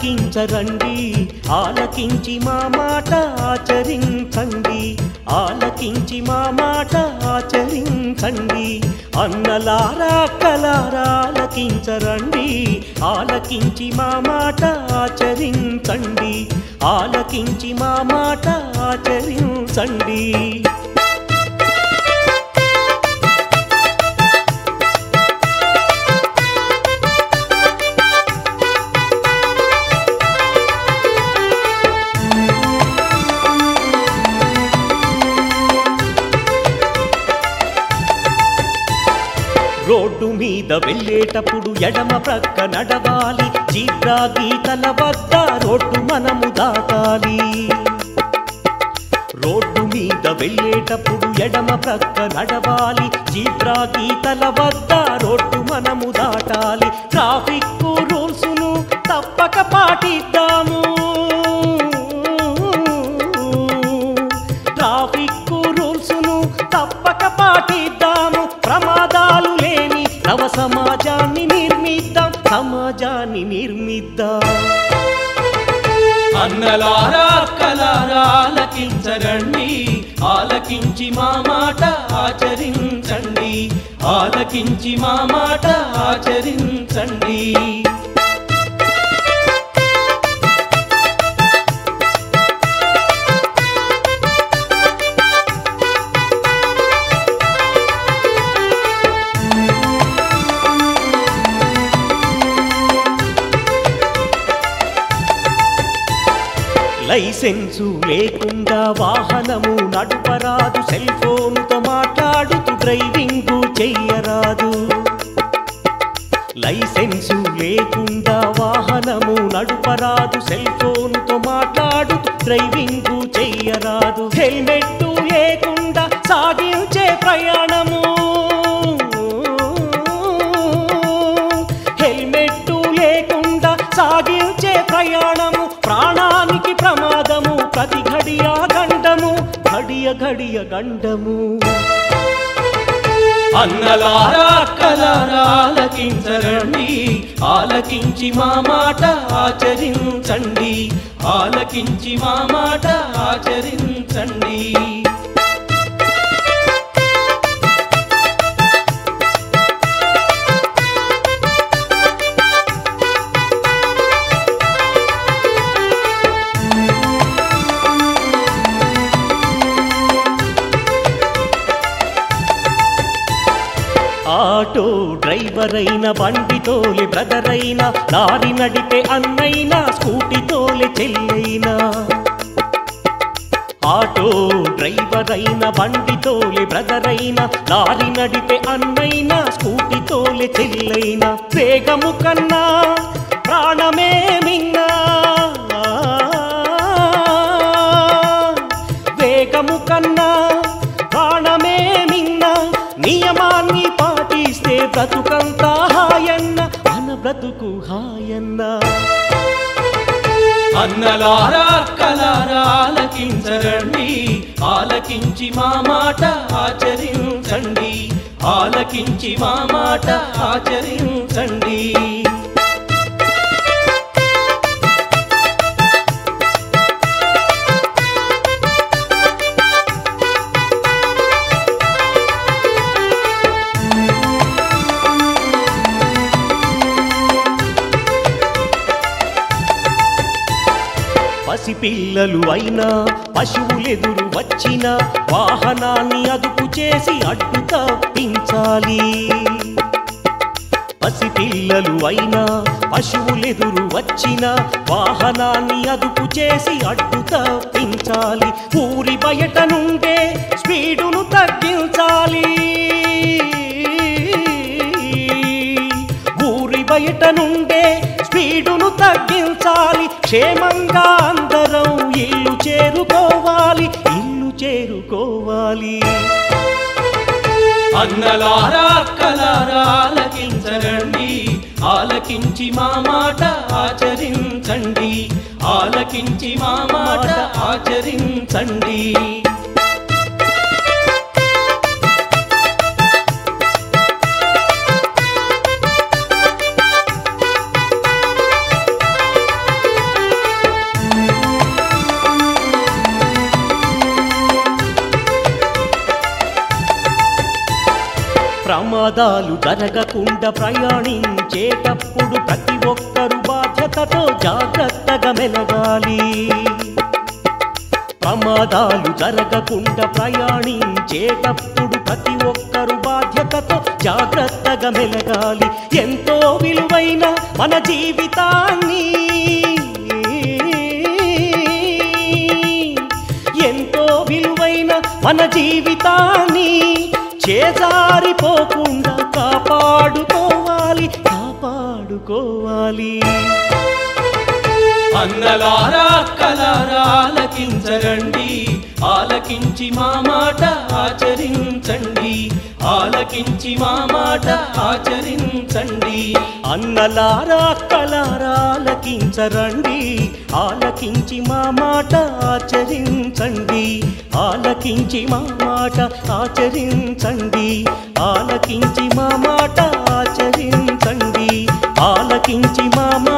ఆలకించరండి ఆలకించి మా మాట ఆచరించండి ఆలకించి మా మాట ఆచరించండి అన్నలారా అక్కలారా ఆలకించరండి ఆలకించి మా మాట ఆచరించండి ఆలకించి మా మాట ఆచరించండి రోడ్డు మీద వెళ్ళేటప్పుడు ఎడమ ప్రక్క నడవాలి జీబ్రా గీతల వద్ద రోడ్డు మనము దాటాలి రోడ్డు మీద వెళ్ళేటప్పుడు ఎడమ ప్రక్క నడవాలి జీబ్రా గీతల వద్ద రోడ్డు మనము దాటాలి ట్రాఫిక్ రూల్స్ ను తప్పక పాటిద్దాము ట్రాఫిక్ రూల్స్ ను తప్పక పాటిద్దాము ప్రమాదాలు లేని నవ సమాజాన్ని నిర్మిద్దాం సమాజాన్ని నిర్మిద్దాం అన్నలారా అక్కలారా ఆలకించరండి ఆలకించి మా మాట ఆచరించండి ఆలకించి మా మాట ఆచరించండి లైసెన్సు లేకుండా వాహనము నడుపరాదు సెల్ ఫోన్తో మాట్లాడుతూ డ్రైవింగ్ చెయ్యరాదు లైసెన్సు లేకుండా వాహనము నడుపరాదు సెల్ ఫోన్తో మాట్లాడుతూ డ్రైవింగ్ చెయ్యరాదు హెల్మెట్ లేకుండా సాగించే ప్రయాణము హెల్మెట్ లేకుండా సాగించే ప్రయాణము ప్రాణానికి ప్రమాదము ప్రతి ఘడియ గండము ఘడియ ఘడియ గండము అన్నలారా అక్కలారా ఆలకించరండి ఆలకించి మా మాట ఆచరించండి ఆలకించి మా మాట ఆచరించండి ఆటో డ్రైవర్ అయిన బండి తోలే బ్రదర్ అయినా లారీ నడిపే అన్నైనా స్కూటీ తోలే చెల్లైనా ఆటో డ్రైవర్ అయిన బండి తోలే బ్రదర్ అయినా లారీ నడిపే అన్నైనా స్కూటీ తోలే చెల్లైనా వేగము కన్నా ప్రాణమే మిన్నా వేగము కన్నా ప్రాణమే మిన్నా నియమాన్ని పాటిస్తే బ్రతుకంతా హాయన్న మన బ్రతుకు హాయన్న అన్నలారా అక్కలారా ఆలకించరండి ఆలకించి మా మాట ఆచరించండి ఆలకించి మా మాట ఆచరించండి పసిపిల్లలు అయినా పశువులెదురు వచ్చిన వాహనాన్ని అదుపు చేసి అడ్డు తప్పించాలి పసిపిల్లలు అయినా పశువులెదురు వచ్చిన వాహనాన్ని అదుపు చేసి అడ్డు తప్పించాలి ఊరి బయట నుండే స్పీడును తగ్గించాలి ఊరి బయట నుండే స్పీడును తగ్గించాలి క్షేమంగా అందరం ఇల్లు చేరుకోవాలి ఇల్లు చేరుకోవాలి అన్నలారా అక్కలారా ఆలకించరండి ఆలకించి మా మాట ఆచరించండి ఆలకించి మా మాట ఆచరించండి ప్రమాదాలు జరగకుండా ప్రయాణించేటప్పుడు ప్రతి ఒక్కరు బాధ్యతతో జాగ్రత్తగా మెలగాలి ప్రమాదాలు జరగకుండా ప్రయాణించేటప్పుడు ప్రతి ఒక్కరు బాధ్యతతో జాగ్రత్తగా మెలగాలి ఎంతో విలువైన మన జీవితాన్ని ఎంతో విలువైన మన జీవితాన్ని చేజారిపోకుండా కాపాడుకోవాలి కాపాడుకోవాలి అన్నలారా అక్కలారా ఆలకించరండి ఆలకించి మా మాట ఆచరించండి ఆలకించి మా మాట ఆచరించండి అన్నలారా అక్కలారా ఆలకించరండి ఆలకించి మా మాట ఆచరించండి ఆలకించి మా మాట ఆచరించండి ఆలకించి మా మాట ఆచరించండి ఆలకించి మా మాట